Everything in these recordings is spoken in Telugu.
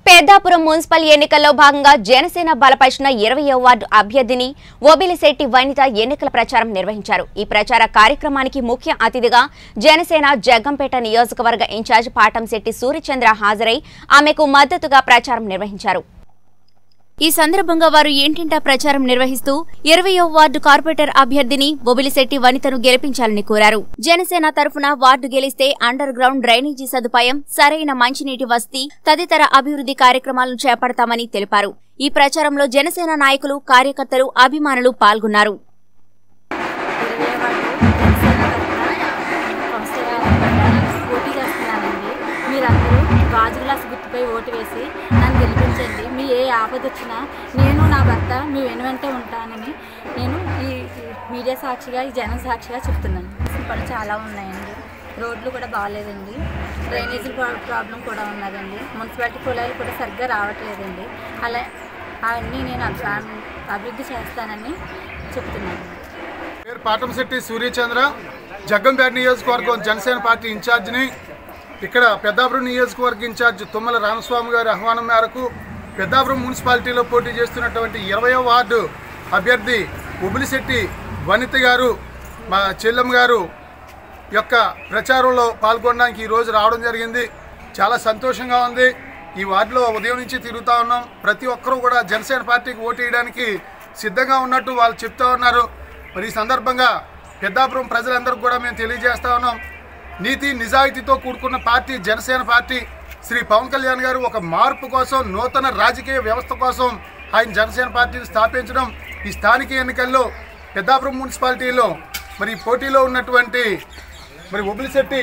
పెద్దాపురం మున్సిపల్ ఎన్నికల్లో భాగంగా జనసేన బలపరిచిన ఇరవయో వార్డు అభ్యర్థిని ఓబిలిశెట్టి వనిత ఎన్నికల ప్రచారం నిర్వహించారు ఈ ప్రచార కార్యక్రమానికి ముఖ్య అతిథిగా జనసేన జగ్గంపేట నియోజకవర్గ ఇన్ఛార్జ్ పాటంశెట్టి సూర్యచంద్ర హాజరై ఆమెకు మద్దతుగా ప్రచారం నిర్వహించారు ఈ సందర్భంగా వారు ఏంటింటా ప్రచారం నిర్వహిస్తూ ఇరవయో వార్డు కార్పొరేటర్ అభ్యర్థిని బొబిలిశెట్టి వనితను గెలిపించాలని కోరారు జనసేన తరఫున వార్డు గెలిస్తే అండర్ గ్రౌండ్ డ్రైనేజీ సదుపాయం సరైన మంచినీటి వసతి తదితర అభివృద్ధి కార్యక్రమాలను చేపడతామని తెలిపారు ఈ ప్రచారంలో జనసేన నాయకులు కార్యకర్తలు అభిమానులు పాల్గొన్నారు ఇరవై వార్డు జనసేన తరఫున వంశీరావు పోటీ చేస్తున్నానండి మీరందరూ గాజు గ్లాస్ గుర్తుపై ఓటు వేసి నన్ను గెలిపించండి మీ ఏ ఆపద వచ్చినా నేను నా భర్త మీ వెను వెంటే ఉంటానని నేను ఈ ఈ మీడియా సాక్షిగా ఈ జనం సాక్షిగా చెప్తున్నాను పనులు చాలా ఉన్నాయండి రోడ్లు కూడా బాగాలేదండి డ్రైనేజీ ప్రా- ప్రాబ్లం కూడా ఉన్నదండి మున్సిపాలిటీ కుళాయిలు కూడా సరిగ్గా రావట్లేదండి అలా అవన్నీ నేను అభి- అభివృద్ధి చేస్తానని చెప్తున్నాను పేరు పాటంశెట్టి సూర్యచంద్ర జగ్గంపేట నియోజకవర్గం జనసేన పార్టీ ఇన్ఛార్జిని ఇక్కడ పెద్దాపురం నియోజకవర్గ ఇన్ఛార్జ్ తుమ్మల రామస్వామి గారి ఆహ్వానం మేరకు పెద్దాపురం మున్సిపాలిటీలో పోటీ చేస్తున్నటువంటి ఇరవయో వార్డు అభ్యర్థి ఉబిలిశెట్టి వనిత గారు మా చెల్లెమ్మ గారు యొక్క ప్రచారంలో పాల్గొనడానికి ఈరోజు రావడం జరిగింది చాలా సంతోషంగా ఉంది ఈ వార్డులో ఉదయం నుంచి తిరుగుతూ ఉన్నాం ప్రతి ఒక్కరూ కూడా జనసేన పార్టీకి ఓటు వేయడానికి సిద్ధంగా ఉన్నట్టు వాళ్ళు చెప్తా ఉన్నారు మరి ఈ సందర్భంగా పెద్దాపురం ప్రజలందరికీ కూడా మేము తెలియజేస్తా ఉన్నాం నీతి నిజాయితీతో కూడుకున్న పార్టీ జనసేన పార్టీ శ్రీ పవన్ కళ్యాణ్ గారు ఒక మార్పు కోసం నూతన రాజకీయ వ్యవస్థ కోసం ఆయన జనసేన పార్టీని స్థాపించడం ఈ స్థానిక ఎన్నికల్లో పెద్దాపురం మున్సిపాలిటీలో మరి పోటీలో ఉన్నటువంటి మరి ఒబిలిశెట్టి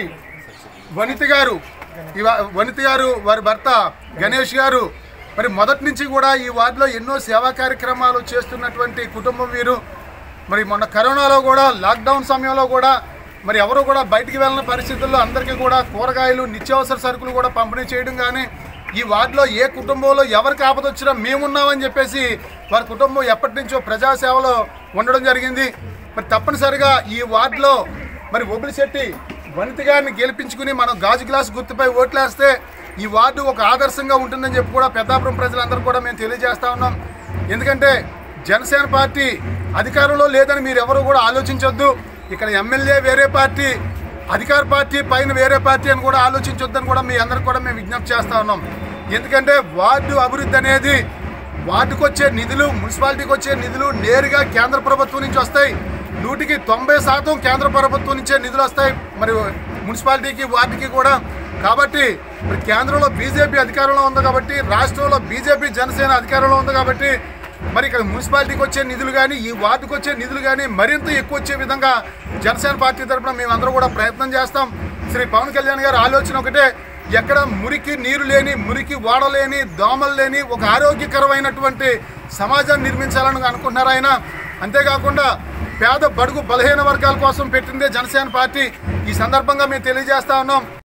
వనిత గారు ఇవా- వనిత గారు వారి భర్త గణేష్ గారు మరి మొదటి నుంచి కూడా ఈ వార్డులో ఎన్నో సేవా కార్యక్రమాలు చేస్తున్నటువంటి కుటుంబం వీరు మరి మొన్న కరోనాలో కూడా లాక్డౌన్ సమయంలో కూడా మరి ఎవరు కూడా బయటికి వెళ్ళిన పరిస్థితుల్లో అందరికీ కూడా కూరగాయలు నిత్యావసర సరుకులు కూడా పంపిణీ చేయడం కానీ ఈ వార్డులో ఏ కుటుంబంలో ఎవరికి ఆపద వచ్చినా మేమున్నామని చెప్పేసి వారి కుటుంబం ఎప్పటి నుంచో ప్రజాసేవలో ఉండడం జరిగింది మరి తప్పనిసరిగా ఈ వార్డులో మరి ఒబిలిశెట్టి వనిత గారిని గెలిపించుకుని మనం గాజు గ్లాస్ గుర్తుపై ఓట్లేస్తే ఈ వార్డు ఒక ఆదర్శంగా ఉంటుందని చెప్పి కూడా పెద్దాపురం ప్రజలందరూ కూడా మేము తెలియజేస్తా ఉన్నాం ఎందుకంటే జనసేన పార్టీ అధికారంలో లేదని మీరు ఎవరు కూడా ఆలోచించొద్దు ఇక్కడ ఎమ్మెల్యే వేరే పార్టీ అధికార పార్టీ పైన వేరే పార్టీ అని కూడా ఆలోచించొద్దని కూడా మీ అందరికి కూడా మేము విజ్ఞప్తి చేస్తా ఉన్నాం ఎందుకంటే వార్డు అభివృద్ధి అనేది వార్డుకు వచ్చే నిధులు మున్సిపాలిటీకి వచ్చే నిధులు నేరుగా కేంద్ర ప్రభుత్వం నుంచి వస్తాయి నూటికి తొంభై శాతం కేంద్ర ప్రభుత్వం నుంచే నిధులు వస్తాయి మరి మున్సిపాలిటీకి వార్డుకి కూడా కాబట్టి మరి కేంద్రంలో బీజేపీ అధికారంలో ఉంది కాబట్టి రాష్ట్రంలో బీజేపీ జనసేన అధికారంలో ఉంది కాబట్టి మరి ఇక్కడ మున్సిపాలిటీకి వచ్చే నిధులు కానీ ఈ వార్డుకి వచ్చే నిధులు కానీ మరింత ఎక్కువ వచ్చే విధంగా జనసేన పార్టీ తరఫున మేమందరం కూడా ప్రయత్నం చేస్తాం శ్రీ పవన్ కళ్యాణ్ గారి ఆలోచన ఒకటే ఎక్కడ మురికి నీరు లేని మురికి వాడలేని దోమలు లేని ఒక ఆరోగ్యకరమైనటువంటి సమాజాన్ని నిర్మించాలని అనుకుంటున్నారు ఆయన అంతేకాకుండా పేద బడుగు బలహీన వర్గాల కోసం పెట్టిందే జనసేన పార్టీ ఈ సందర్భంగా మేము తెలియజేస్తా ఉన్నాం